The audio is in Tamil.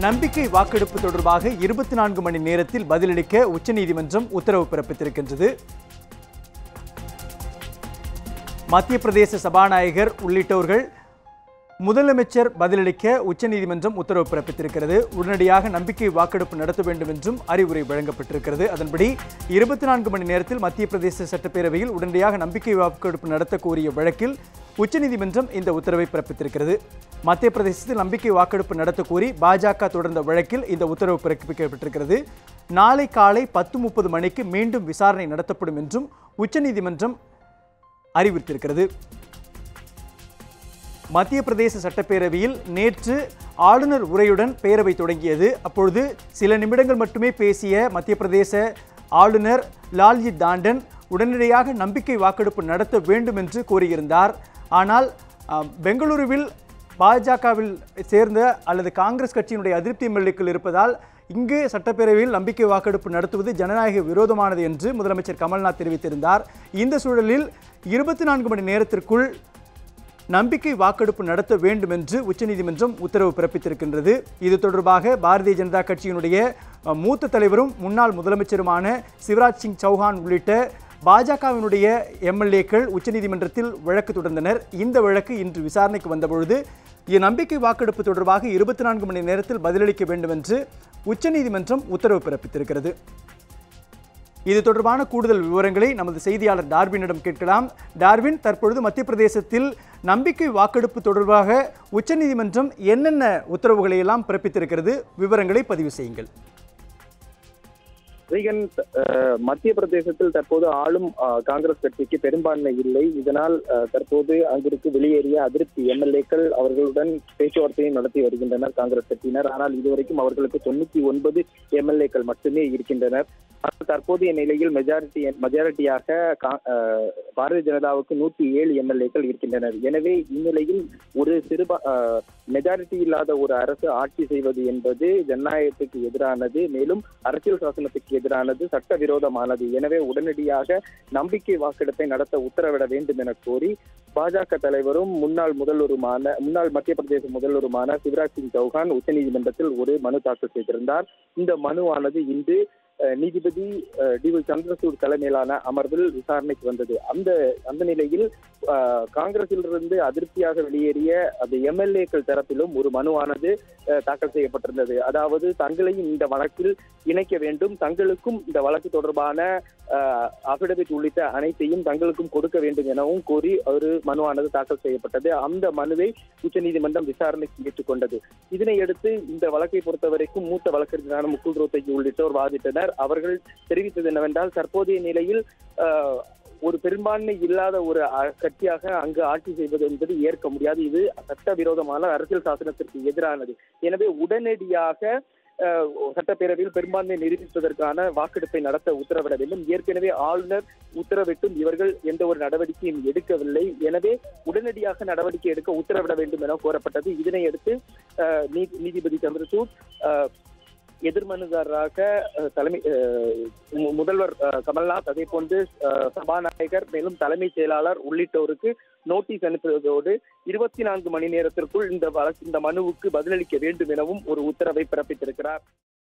நம்பிக்கை வாக்கெடுப்பு தொடர்பாக இருபத்தி நான்கு மணி நேரத்தில் பதிலளிக்க உச்சநீதிமன்றம் உத்தரவு பிறப்பித்திருக்கின்றது மத்திய பிரதேச சபாநாயகர் உள்ளிட்டோர்கள் முதலமைச்சர் பதிலளிக்க உச்சநீதிமன்றம் உத்தரவு பிறப்பித்திருக்கிறது உடனடியாக நம்பிக்கை வாக்கெடுப்பு நடத்த வேண்டும் என்றும் அறிவுரை வழங்கப்பட்டிருக்கிறது அதன்படி இருபத்தி நான்கு மணி நேரத்தில் மத்திய பிரதேச சட்டப்பேரவையில் உடனடியாக நம்பிக்கை வாக்கெடுப்பு நடத்த கோரிய வழக்கில் உச்சநீதிமன்றம் இந்த உத்தரவை பிறப்பித்திருக்கிறது மத்திய பிரதேசத்தில் நம்பிக்கை வாக்கெடுப்பு நடத்த கோரி பாஜக தொடர்ந்த வழக்கில் இந்த உத்தரவு பிறப்பிக்கப்பட்டிருக்கிறது நாளை காலை பத்து முப்பது மணிக்கு மீண்டும் விசாரணை நடத்தப்படும் என்றும் உச்சநீதிமன்றம் அறிவித்திருக்கிறது மத்திய பிரதேச சட்டப்பேரவையில் நேற்று ஆளுநர் உரையுடன் பேரவை தொடங்கியது அப்பொழுது சில நிமிடங்கள் மட்டுமே பேசிய மத்திய பிரதேச ஆளுநர் லால்ஜி தாண்டன் உடனடியாக நம்பிக்கை வாக்கெடுப்பு நடத்த வேண்டும் என்று கூறியிருந்தார் ஆனால் அஹ், பெங்களூருவில் பாஜகவில் சேர்ந்த அல்லது காங்கிரஸ் கட்சியினுடைய அதிருப்தி எம்எல்ஏக்கள் இருப்பதால் இங்கு சட்டப்பேரவையில் நம்பிக்கை வாக்கெடுப்பு நடத்துவது ஜனநாயக விரோதமானது என்று முதலமைச்சர் கமல்நாத் தெரிவித்திருந்தார் இந்த சூழலில் இருபத்தி நான்கு மணி நேரத்திற்குள் நம்பிக்கை வாக்கெடுப்பு நடத்த வேண்டும் என்று உச்சநீதிமன்றம் உத்தரவு பிறப்பித்திருக்கின்றது இது தொடர்பாக பாரதிய ஜனதா கட்சியினுடைய அஹ், மூத்த தலைவரும் முன்னாள் முதலமைச்சருமான சிவராஜ் சிங் சௌஹான் உள்ளிட்ட பாஜகவினுடைய எம்எல்ஏக்கள் உச்சநீதிமன்றத்தில் வழக்கு தொடர்ந்தனர் இந்த வழக்கு இன்று விசாரணைக்கு வந்தபொழுது இ- நம்பிக்கை வாக்கெடுப்பு தொடர்பாக இருபத்தி நான்கு மணி நேரத்தில் பதிலளிக்க வேண்டும் என்று உச்சநீதிமன்றம் உத்தரவு பிறப்பித்திருக்கிறது இது தொடர்பான கூடுதல் விவரங்களை நமது செய்தியாளர் டார்வினிடம் கேட்கலாம் டார்வின் தற்பொழுது மத்திய பிரதேசத்தில் நம்பிக்கை வாக்கெடுப்பு தொடர்பாக உச்சநீதிமன்றம் என்னென்ன உத்தரவுகளை எல்லாம் பிறப்பித்திருக்கிறது விவரங்களை பதிவு செய்யுங்கள் ரீகன் அஹ், மத்திய பிரதேசத்தில் தற்போது ஆளும் அஹ், காங்கிரஸ் கட்சிக்கு பெரும்பான்மை இல்லை இதனால் அஹ், தற்போது அங்கிருக்கு வெளியேறிய அதிருப்தி எம்எல்ஏக்கள் அவர்களுடன் பேச்சுவார்த்தையும் நடத்தி வருகின்றனர் காங்கிரஸ் கட்சியினர் ஆனால் இதுவரைக்கும் அவர்களுக்கு தொண்ணூத்தி ஒன்பது எம்எல்ஏக்கள் மட்டுமே இருக்கின்றனர் ஆனால் தற்போதைய நிலையில் மெஜாரிட்டி மெஜாரிட்டியாக கா- அஹ், பாரதிய ஜனதாவுக்கு நூத்தி ஏழு எம்எல்ஏக்கள் இருக்கின்றனர் எனவே இந்நிலையில் ஒரு சிறு மெஜாரிட்டி இல்லாத ஒரு அரசு ஆட்சி செய்வது என்பது ஜனநாயகத்துக்கு எதிரானது மேலும் அரசியல் சாசனத்துக்கு எதிரானது சட்டவிரோதமானது எனவே உடனடியாக நம்பிக்கை வாக்கெடுப்பை நடத்த உத்தரவிட வேண்டும் என கோரி பாஜக தலைவரும் முன்னாள் முதல்வருமான முன்னாள் மத்திய பிரதேச முதல்வருமான சிவராஜ் சிங் சௌஹான் உச்சநீதிமன்றத்தில் ஒரு மனு தாக்கல் செய்திருந்தார் இந்த மனுவானது இன்று அஹ், நீதிபதி அஹ், டி ஒய் சந்திரசூட் தலைமையிலான அமர்வில் விசாரணைக்கு வந்தது அந்த அந்த நிலையில் அஹ், காங்கிரசிலிருந்து அதிருப்தியாக வெளியேறிய அந்த எம்எல்ஏக்கள் தரப்பிலும் ஒரு மனுவானது அஹ், தாக்கல் செய்யப்பட்டிருந்தது அதாவது தங்களையும் இந்த வழக்கில் இணைக்க வேண்டும் தங்களுக்கும் இந்த வழக்கு தொடர்பான அபிடவிட் உள்ளிட்ட அனைத்தையும் தங்களுக்கும் கொடுக்க வேண்டும் எனவும் கோரி ஒரு மனுவானது தாக்கல் செய்யப்பட்டது அந்த மனுவை உச்சநீதிமன்றம் விசாரணைக்கு ஏற்றுக்கொண்டது இதனை அடுத்து இந்த வழக்கை பொறுத்தவரைக்கும் மூத்த வழக்கறிஞரான முகுல் ரோத்தகி உள்ளிட்டோர் வாதிட்டனர் அவர்கள் தெரிவித்தது என்னவென்றால் தற்போதைய நிலையில் அஹ், ஒரு பெரும்பான்மை இல்லாத ஒரு அ- கட்சியாக அங்கு ஆட்சி செய்வது என்பது ஏற்க முடியாது இது சட்டவிரோதமான அரசியல் சாசனத்திற்கு எதிரானது எனவே உடனடியாக அஹ், சட்டப்பேரவையில் பெரும்பான்மை நிரூபிப்பதற்கான வாக்கெடுப்பை நடத்த உத்தரவிட வேண்டும் ஏற்கனவே ஆளுநர் உத்தரவிட்டும் இவர்கள் எந்த ஒரு நடவடிக்கையும் எடுக்கவில்லை எனவே உடனடியாக நடவடிக்கை எடுக்க உத்தரவிட வேண்டும் என கோரப்பட்டது இதனை அடுத்து அஹ், நீ- நீதிபதி சந்திரசூட் அஹ், எதிர்மனுதாரராக அஹ், தலைமை அஹ், மு- முதல்வர் அஹ், கமல்நாத் அதே போன்று அஹ், சபாநாயகர் மேலும் தலைமைச் செயலாளர் உள்ளிட்டோருக்கு நோட்டீஸ் அனுப்புவதோடு இருபத்தி நான்கு மணி நேரத்திற்குள் இந்த வழக்கு இந்த மனுவுக்கு பதிலளிக்க வேண்டும் எனவும் ஒரு உத்தரவை பிறப்பித்திருக்கிறார்